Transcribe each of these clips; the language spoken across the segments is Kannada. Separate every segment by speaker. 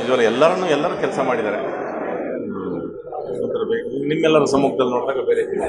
Speaker 1: ನಿಜವಲ್ಲ ಎಲ್ಲರನ್ನೂ ಎಲ್ಲರೂ ಕೆಲಸ ಮಾಡಿದ್ದಾರೆ ಹ್ಮ್. ಒಂಥರ ಬೇ- ನಿಮ್ಮೆಲ್ಲರ ಸಮ್ಮುಖದಲ್ಲಿ ನೋಡಿದಾಗ ಬೇರೆ ಇದೆ.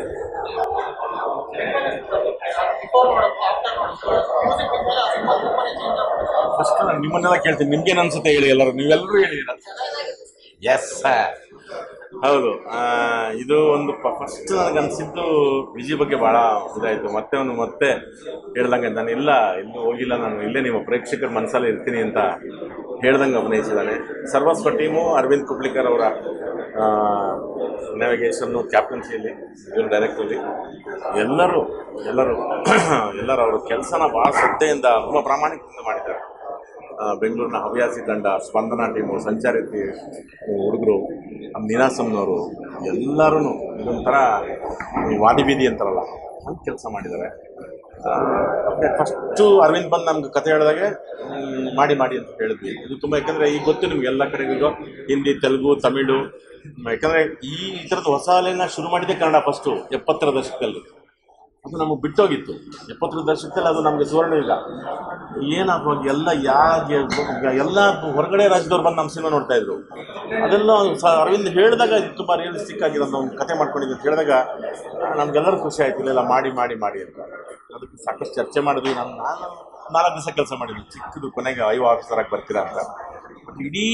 Speaker 1: ಫಸ್ಟ್ ನಾನು ನಿಮ್ಮನ್ನೆಲ್ಲ ಕೇಳ್ತೀನಿ ನಿಮ್ಗೇನು ಅನ್ಸುತ್ತೆ ಹೇಳಿ ಎಲ್ಲರೂ ನೀವೆಲ್ಲರೂ ಹೇಳಿದ್ದೀರ ಎಸ್ ಸರ್ ಹೌದು ಆ, ಇದು ಒಂದು ಫಸ್ಟ್ ನನಗೆ ಅನಿಸಿದ್ದು ವಿಜಯ್ ಬಗ್ಗೆ ಭಾಳ ಇದಾಯಿತು ಮತ್ತೆ ಅವನು ಮತ್ತೆ ಹೇಳ್ದಂಗೆ ನಾನು ಇಲ್ಲ ಇನ್ನೂ ಹೋಗಿಲ್ಲ ನಾನು ಇಲ್ಲೇ ನಿಮ್ಮ ಪ್ರೇಕ್ಷಕರ ಮನಸ್ಸಲ್ಲಿ ಇರ್ತೀನಿ ಅಂತ ಹೇಳ್ದಂಗೆ ಅಭಿನಯಿಸಿದ್ದಾನೆ ಸರ್ವಸ್ವ ಟೀಮು ಅರವಿಂದ್ ಕುಬ್ಲಿಕರ್ ಅವರ ನ್ಯಾವಿಗೇಷನ್ನು ಕ್ಯಾಪ್ಟನ್ಸಿಯಲ್ಲಿ ಇವರು ಡೈರೆಕ್ಟ್ರಲ್ಲಿ ಎಲ್ಲರೂ ಎಲ್ಲರೂ ಎಲ್ಲರೂ ಅವರ ಕೆಲಸನ ಭಾಳ ಶ್ರದ್ಧೆಯಿಂದ ತುಂಬ ಪ್ರಾಮಾಣಿಕದಿಂದ ಮಾಡಿದ್ದಾರೆ ಆ, ಬೆಂಗಳೂರಿನ ಹವ್ಯಾಸಿ ತಂಡ ಸ್ಪಂದನ ಟೀಮು ಸಂಚಾರಿ ಹುಡುಗರು ನೀನಾಸಮ್ನವರು ಎಲ್ಲರೂ ಇದೊಂಥರ ಈ ವಾದಿ ಬೀದಿ ಅಂತಾರಲ್ಲ ಹಂಗೆ ಕೆಲಸ ಮಾಡಿದ್ದಾರೆ ಫಸ್ಟು ಅರವಿಂದ್ ಬಂದು ನಮ್ಗೆ ಕತೆ ಹೇಳಿದಾಗೆ ಮ್, ಮಾಡಿ ಮಾಡಿ ಅಂತ ಹೇಳಿದ್ವಿ ಇದು ತುಂಬ ಯಾಕಂದರೆ ಈಗ ಗೊತ್ತು ನಿಮ್ಗೆ ಎಲ್ಲ ಕಡೆಗೂ ಹಿಂದಿ ತೆಲುಗು ತಮಿಳು ಮ್, ಯಾಕಂದರೆ ಈ ಈ ಥರದ್ದು ಹೊಸ ಅಲೆನ ಶುರು ಮಾಡಿದ್ದೆ ಕನ್ನಡ ಫಸ್ಟು ಎಪ್ಪತ್ತರ ದಶಕದಲ್ಲಿ ಅದು ನಮಗೆ ಬಿಟ್ಟೋಗಿತ್ತು ಎಪ್ಪತ್ತರ ದಶಕದಲ್ಲಿ ಅದು ನಮಗೆ ಸುವರ್ಣ ಯುಗ ಏನಾಗುವಾಗ ಎಲ್ಲ ಯಾಕೆ ಎಲ್ಲ ಹೊರಗಡೆ ರಾಜ್ಯದವ್ರು ಬಂದು ನಮ್ಮ ಸಿನಿಮಾ ನೋಡ್ತಾ ಇದ್ರು ಅದೆಲ್ಲ ಸ ಅರವಿಂದ್ ಹೇಳಿದಾಗ ಇದು ತುಂಬ ರಿಯಲಿಸ್ಟಿಕ್ ಆಗಿರೋದು ಒಂದು ಕತೆ ಮಾಡ್ಕೊಂಡಿದ್ದು ಅಂತ ಹೇಳಿದಾಗ ನಮಗೆಲ್ಲರೂ ಖುಷಿ ಆಯ್ತು ಇಲ್ಲ ಮಾಡಿ ಮಾಡಿ ಮಾಡಿ ಅಂತ ಅದಕ್ಕೆ ಸಾಕಷ್ಟು ಚರ್ಚೆ ಮಾಡಿದ್ವಿ ನಾನು ನಾನು ನಾಲ್ಕು ದಿವಸ ಕೆಲಸ ಮಾಡಿದ್ವಿ ಚಿಕ್ಕದು ಕೊನೆಗೆ ಐವ ಆಫೀಸರಾಗಿ ಬರ್ತೀರಾ ಅಂತ ಇಡೀ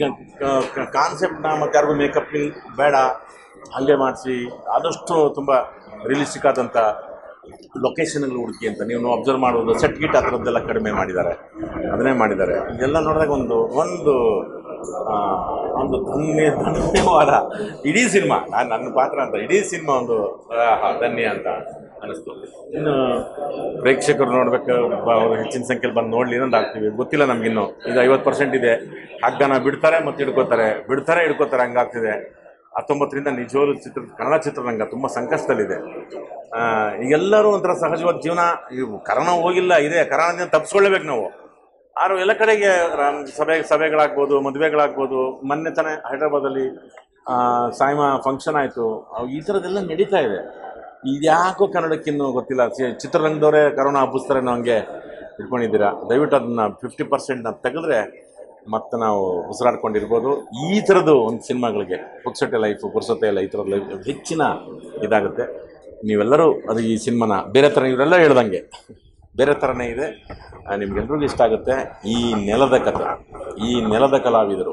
Speaker 1: ಕಾನ್ಸೆಪ್ಟ್ನ ಮತ್ತೆ ಯಾರಿಗೂ ಮೇಕಪ್ ಬೇಡ ಹಂಗೆ ಮಾಡಿಸಿ ಆದಷ್ಟು ತುಂಬ ರಿಯಲಿಸ್ಟಿಕ್ ಆದಂಥ ಲೊಕೇಶನ್ಗಳು ಹುಡುಕಿ ಅಂತ ನೀವು ಅಬ್ಸರ್ವ್ ಮಾಡೋದು ಸೆಟ್ ಗಿಟ್ ಆ ಥರದ್ದೆಲ್ಲ ಕಡಿಮೆ ಮಾಡಿದ್ದಾರೆ ಅದನ್ನೇ ಮಾಡಿದ್ದಾರೆ ಇದೆಲ್ಲ ನೋಡಿದಾಗ ಒಂದು ಒಂದು ಆ, ಒಂದು ಧನ್ಯ ಧನ್ಯವಾದ ಇಡೀ ಸಿನಿಮಾ ನಾನು ನನ್ನ ಪಾತ್ರ ಅಂತ ಇಡೀ ಸಿನಿಮಾ ಒಂದು ಆಹಾ, ಧನ್ಯ ಅಂತ ಅನ್ನಿಸ್ತು ಇನ್ನು ಪ್ರೇಕ್ಷಕರು ನೋಡ್ಬೇಕು ಬ- ಅವರು ಹೆಚ್ಚಿನ ಸಂಖ್ಯೆಯಲ್ಲಿ ಬಂದು ನೋಡಲಿ ಅಂತ ಆಗ್ತೀವಿ ಗೊತ್ತಿಲ್ಲ ನಮಗಿನ್ನು ಇದು ಐವತ್ತು ಪರ್ಸೆಂಟ್ ಇದೆ ಹಗ್ಗನ ಬಿಡ್ತಾರೆ ಮತ್ತು ಹಿಡ್ಕೋತಾರೆ ಬಿಡ್ತಾರೆ ಹಿಡ್ಕೋತಾರೆ ಹಂಗಾಗ್ತಿದೆ ಹತ್ತೊಂಬತ್ತರಿಂದ ನಿಜವಾಗ್ಲೂ ಚಿತ್ರ ಕನ್ನಡ ಚಿತ್ರರಂಗ ತುಂಬ ಸಂಕಷ್ಟದಲ್ಲಿದೆ ಆ, ಈಗೆಲ್ಲರೂ ಒಂಥರ ಸಹಜವಾದ ಜೀವನ ಇವು ಕರೋನಾ ಹೋಗಿಲ್ಲ ಇದೆ ಕರೋನಾದಿಂದ ತಪ್ಪಿಸ್ಕೊಳ್ಳೇಬೇಕು ನಾವು ಆರು ಎಲ್ಲ ಕಡೆಗೆ ರಾ- ಸಭೆ ಸಭೆಗಳಾಗ್ಬೋದು ಮದುವೆಗಳಾಗ್ಬೋದು ಮೊನ್ನೆ ತಾನೇ ಹೈದ್ರಾಬಾದಲ್ಲಿ ಆ, ಸಾಯಿಮ ಫಂಕ್ಷನ್ ಆಯಿತು ಈ ಥರದ್ದೆಲ್ಲ ನಡೀತಾ ಇದೆ ಇದ್ಯಾಕೋ ಕನ್ನಡಕ್ಕಿನ್ನೂ ಗೊತ್ತಿಲ್ಲ ಚಿ- ಚಿತ್ರರಂಗದವರೇ ಕರೋನಾ ಹಬ್ಬಿಸ್ತಾರೆ ಹಂಗೆ ಇಟ್ಕೊಂಡಿದ್ದೀರಾ ದಯವಿಟ್ಟು ಅದನ್ನ ಫಿಫ್ಟಿ ಪರ್ಸೆಂಟ್ನ ತೆಗೆದ್ರೆ ಮತ್ತೆ ನಾವು ಉಸಿರಾಡ್ಕೊಂಡಿರ್ಬೋದು ಈ ಥರದ್ದು ಒಂದು ಸಿನಿಮಾಗಳಿಗೆ ಪುಕ್ಸಟ್ಟೆ ಲೈಫು ಪುರ್ಸೊತ್ತೆ ಇಲ್ಲ ಈ ಥರದ ಲೈಫ್ ಹೆಚ್ಚಿನ ಇದಾಗುತ್ತೆ ನೀವೆಲ್ಲರೂ ಅದು ಈ ಸಿನಿಮಾನ ಬೇರೆ ಥರ ಇವರೆಲ್ಲ ಹೇಳ್ದಂಗೆ ಬೇರೆ ಥರನೇ ಇದೆ ಆ, ನಿಮ್ಗೆಲ್ರಿಗೂ ಇಷ್ಟ ಆಗುತ್ತೆ ಈ ನೆಲದ ಕಥೆ ಈ ನೆಲದ ಕಲಾವಿದರು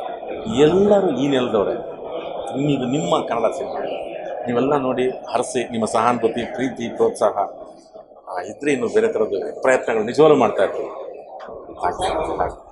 Speaker 1: ಎಲ್ಲರೂ ಈ ನೆಲದವರೇ ಇದು ನಿಮ್ಮ ಕನ್ನಡ ಸಿನಿಮಾ ನೀವೆಲ್ಲ ನೋಡಿ ಹರಸಿ ನಿಮ್ಮ ಸಹಾನುಭೂತಿ ಪ್ರೀತಿ ಪ್ರೋತ್ಸಾಹ ಆ, ಇದ್ರೆ ಇನ್ನು ಬೇರೆ ಥರದ್ದು ಪ್ರಯತ್ನಗಳು ನಿಜವಾಗ್ಲೂ ಮಾಡ್ತಾ ಇರ್ತೀವಿ ಹಾಗೆ ಹಾಗೆ